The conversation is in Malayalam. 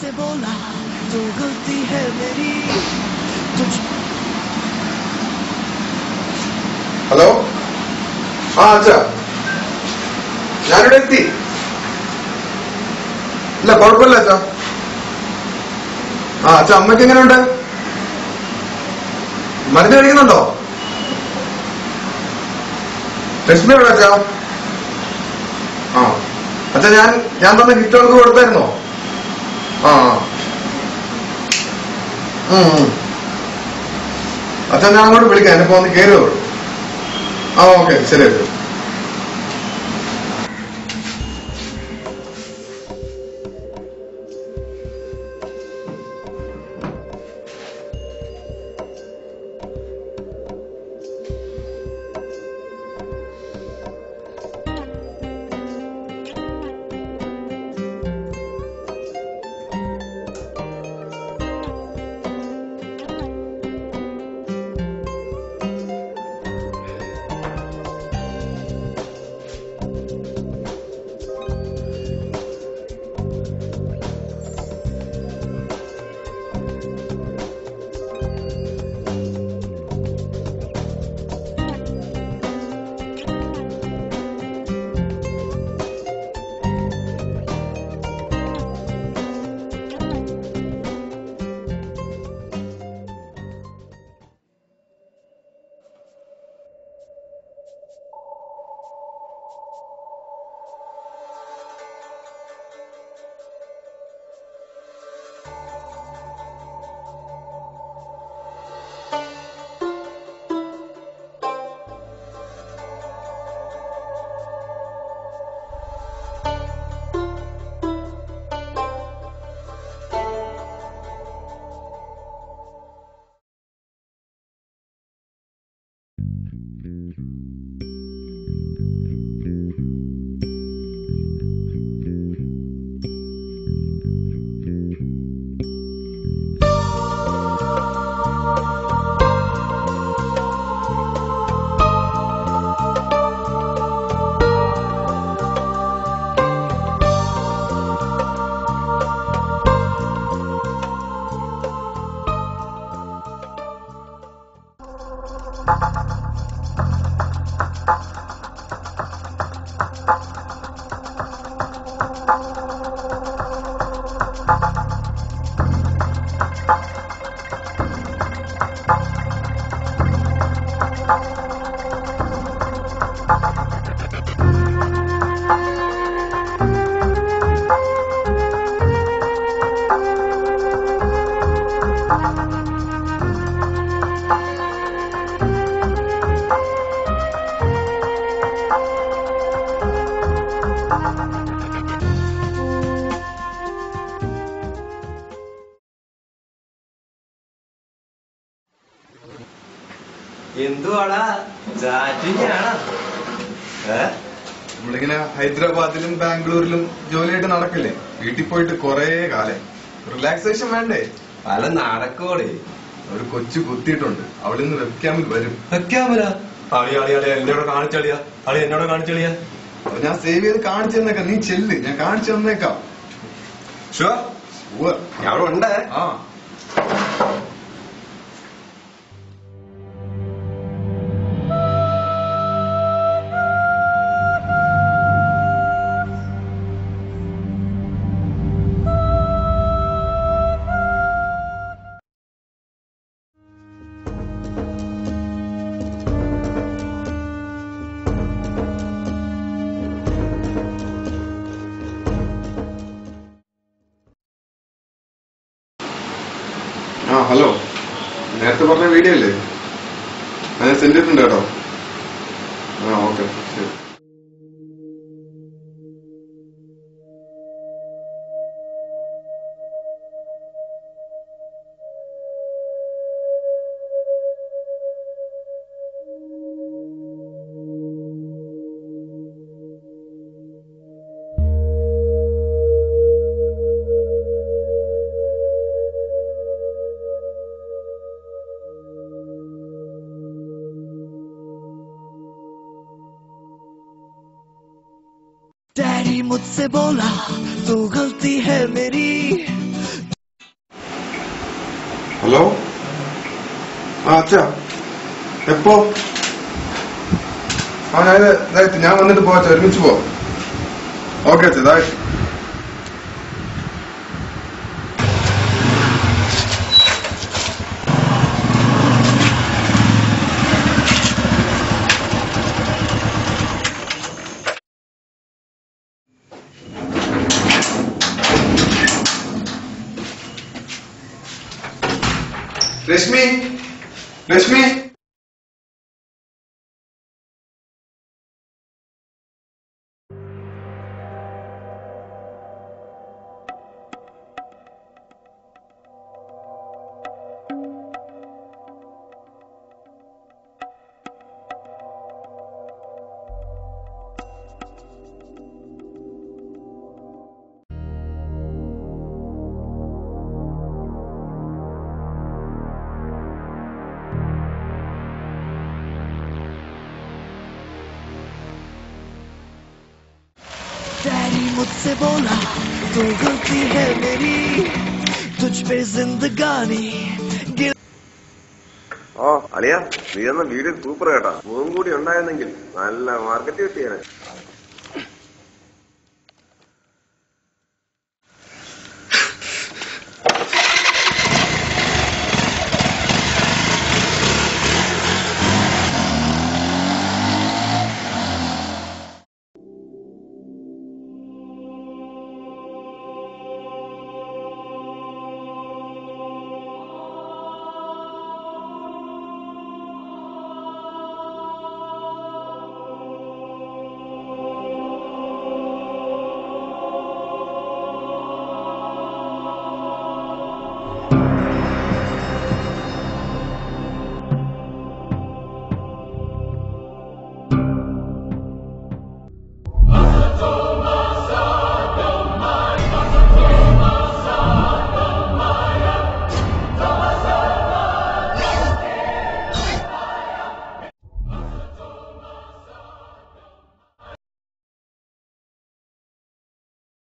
मुझसे बोला तो गलती है मेरी तुझ ഹലോ ആ അച്ഛാ ഞാനിവിടെ എത്തി ഇല്ല കുഴപ്പമില്ല അച്ഛാ ആ അച്ഛാ അമ്മയ്ക്ക് എങ്ങനെയുണ്ട് മരുന്ന് കഴിക്കുന്നുണ്ടോ ലക്ഷ്മി എവിടെ അച്ഛാ ആ അച്ഛാ ഞാൻ ഞാൻ തന്ന ഗിഫ്റ്റുകൾക്ക് കൊടുത്തായിരുന്നോ ആ ആ. ഉം, ഉം. അച്ഛാ ഞാൻ അങ്ങോട്ട് വിളിക്കാം എന്നെ ഒന്ന് കയറുമോ ആ ഓക്കെ ശരി അച്ഛാ എന്തുവാടാ ചാറ്റിംഗ് ആണോ ഏ നമ്മളിങ്ങനെ ഹൈദരാബാദിലും ബാംഗ്ലൂരിലും ജോലിയായിട്ട് നടക്കില്ലേ വീട്ടിൽ പോയിട്ട് കൊറേ കാലം റിലാക്സേഷൻ വേണ്ടേ പല നടക്കോടെ ഒരു കൊച്ചു കുത്തിയിട്ടുണ്ട് അവിടെ നിന്ന് വെബ്ക്യാമിൽ വരും വെക്കാമല അളി അളി അളി എന്നോട് കാണിച്ചളിയാ അളി എന്നോട് കാണിച്ചളിയാ അപ്പൊ ഞാൻ സേവ് ചെയ്ത് കാണിച്ചു തന്നേക്കാം നീ ചെല്ല് ഞാൻ കാണിച്ചു തന്നേക്കാം ഷുവർ ഉവ്വ്. ഞാൻ അവിടെ ഉണ്ട് ആ ആ ഹലോ നേരത്തെ പറഞ്ഞ വീഡിയോ അല്ലേ ആ, ഞാൻ സെൻഡ് ചെയ്തിട്ടുണ്ട് കേട്ടോ ആ ഓക്കെ ശരി डैडी मुझसे बोला तो गलती है मेरी ഹലോ ആ അച്ഛാ എപ്പോ ആ ഞാൻ ഞാൻ വന്നിട്ട് പോവാ അച്ഛാ ഒരുമിച്ച് പോവാം ഓക്കെ അച്ഛാ ഇതാ രശ്മി രശ്മി डैडी मुझसे बोला तू गलती है मेरी तुझ पे जिंदगानी गिर ഓ അളിയ നീ എന്ന വീഡിയോ സൂപ്പർ കേട്ടാ മൂന്നും കൂടി ഉണ്ടായിരുന്നെങ്കിൽ നല്ല മാർക്കറ്റ് കിട്ടിയേനെ